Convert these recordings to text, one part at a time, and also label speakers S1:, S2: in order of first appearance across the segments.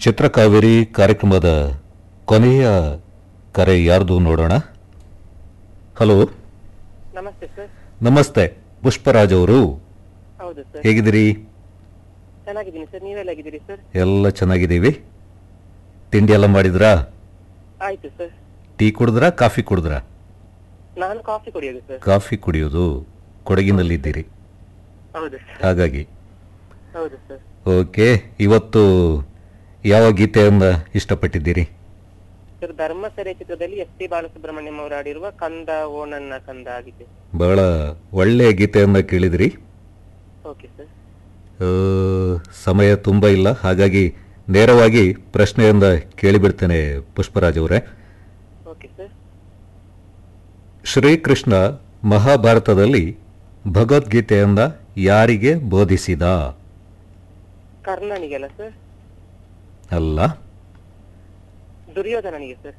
S1: ಚಿತ್ರಕಾವೇರಿ ಕಾರ್ಯಕ್ರಮದ ಕೊನೆಯ ಕರೆ ಯಾರ್ದು ನೋಡೋಣ ಹಲೋ
S2: ನಮಸ್ತೆ ಸರ್
S1: ನಮಸ್ತೆ ಪುಷ್ಪರಾಜ್ ಅವರು
S2: ಹೌದು ಸರ್
S1: ಹೇಗಿದ್ದೀರಿ
S2: ಚೆನ್ನಾಗಿದ್ದೀನಿ ಸರ್ ನೀವೆಲ್ಲ ಹೇಗಿದ್ದೀರಿ ಸರ್
S1: ಎಲ್ಲ ಚೆನ್ನಾಗಿದ್ದೀವಿ ತಿಂಡಿ ಎಲ್ಲ ಮಾಡಿದ್ರಾ
S2: ಆಯ್ತು ಸರ್
S1: ಟೀ ಕುಡಿದ್ರಾ ಕಾಫಿ ಕುಡಿದ್ರಾ
S2: ನಾನು ಕಾಫಿ ಕುಡಿಯೋದು ಸರ್
S1: ಕಾಫಿ ಕುಡಿಯೋದು ಕೊಡಗಿನಲ್ಲಿದ್ದೀರಿ
S2: ಹೌದು ಸರ್
S1: ಹಾಗಾಗಿ
S2: ಹೌದು ಸರ್
S1: ಓಕೆ ಇವತ್ತು ಯಾವ ಗೀತೆಯನ್ನು ಇಷ್ಟಪಟ್ಟಿದ್ದೀರಿ
S2: ಸರ್ ಧರ್ಮಸೆರೆ ಚಿತ್ರದಲ್ಲಿ ಎಸ್ ಟಿ ಬಾಲಸುಬ್ರಹ್ಮಣ್ಯಂ ಅವರು ಆಡಿರುವ ಕಂದ ಓ ನನ್ನ ಕಂದ ಆಗಿದೆ
S1: ಬಹಳ ಒಳ್ಳೆಯ ಗೀತೆಯನ್ನು ಕೇಳಿದಿರಿ
S2: ಓಕೆ ಸರ್
S1: ಆ, ಸಮಯ ತುಂಬ ಇಲ್ಲ ಹಾಗಾಗಿ ನೇರವಾಗಿ ಪ್ರಶ್ನೆಯಿಂದ ಕೇಳಿಬಿಡ್ತೇನೆ ಪುಷ್ಪರಾಜ್ ಅವರೇ
S2: ಓಕೆ ಸರ್
S1: ಶ್ರೀಕೃಷ್ಣ ಮಹಾಭಾರತದಲ್ಲಿ ಭಗವದ್ಗೀತೆಯನ್ನ ಯಾರಿಗೆ ಬೋಧಿಸಿದ
S2: ಕರ್ಣನಿಗೆಲ್ಲ ಸರ್
S1: ಅಲ್ಲ
S2: ದುರ್ಯೋಧನನಿಗೆ ಸರ್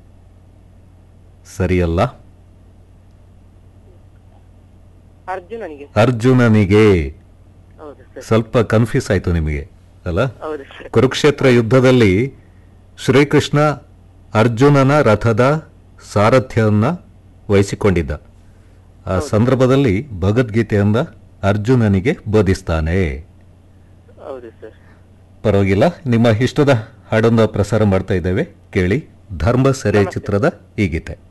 S1: ಸರಿಯಲ್ಲ
S2: ಅರ್ಜುನನಿಗೆ
S1: ಅರ್ಜುನನಿಗೆ
S2: ಹೌದು ಸರ್
S1: ಸ್ವಲ್ಪ ಕನ್ಫ್ಯೂಸ್ ಆಯ್ತು ನಿಮಗೆ ಅಲ್ಲ
S2: ಹೌದು ಸರ್
S1: ಕುರುಕ್ಷೇತ್ರ ಯುದ್ಧದಲ್ಲಿ ಶ್ರೀಕೃಷ್ಣ ಅರ್ಜುನನ ರಥದ ಸಾರಥ್ಯವನ್ನ ವಹಿಸಿಕೊಂಡಿದ್ದ ಆ ಸಂದರ್ಭದಲ್ಲಿ ಭಗವದ್ಗೀತೆಯನ್ನ ಅರ್ಜುನನಿಗೆ ಬೋಧಿಸ್ತಾನೆ
S2: ಹೌದು ಸರ್
S1: ಪರವಾಗಿಲ್ಲ ನಿಮ್ಮ ಇಷ್ಟದ ಹಾಡನ್ನ ಪ್ರಸಾರ ಮಾಡ್ತಾ ಇದ್ದೇವೆ ಕೇಳಿ ಧರ್ಮ ಸೆರೆ ಚಿತ್ರದ ಈ ಗೀತೆ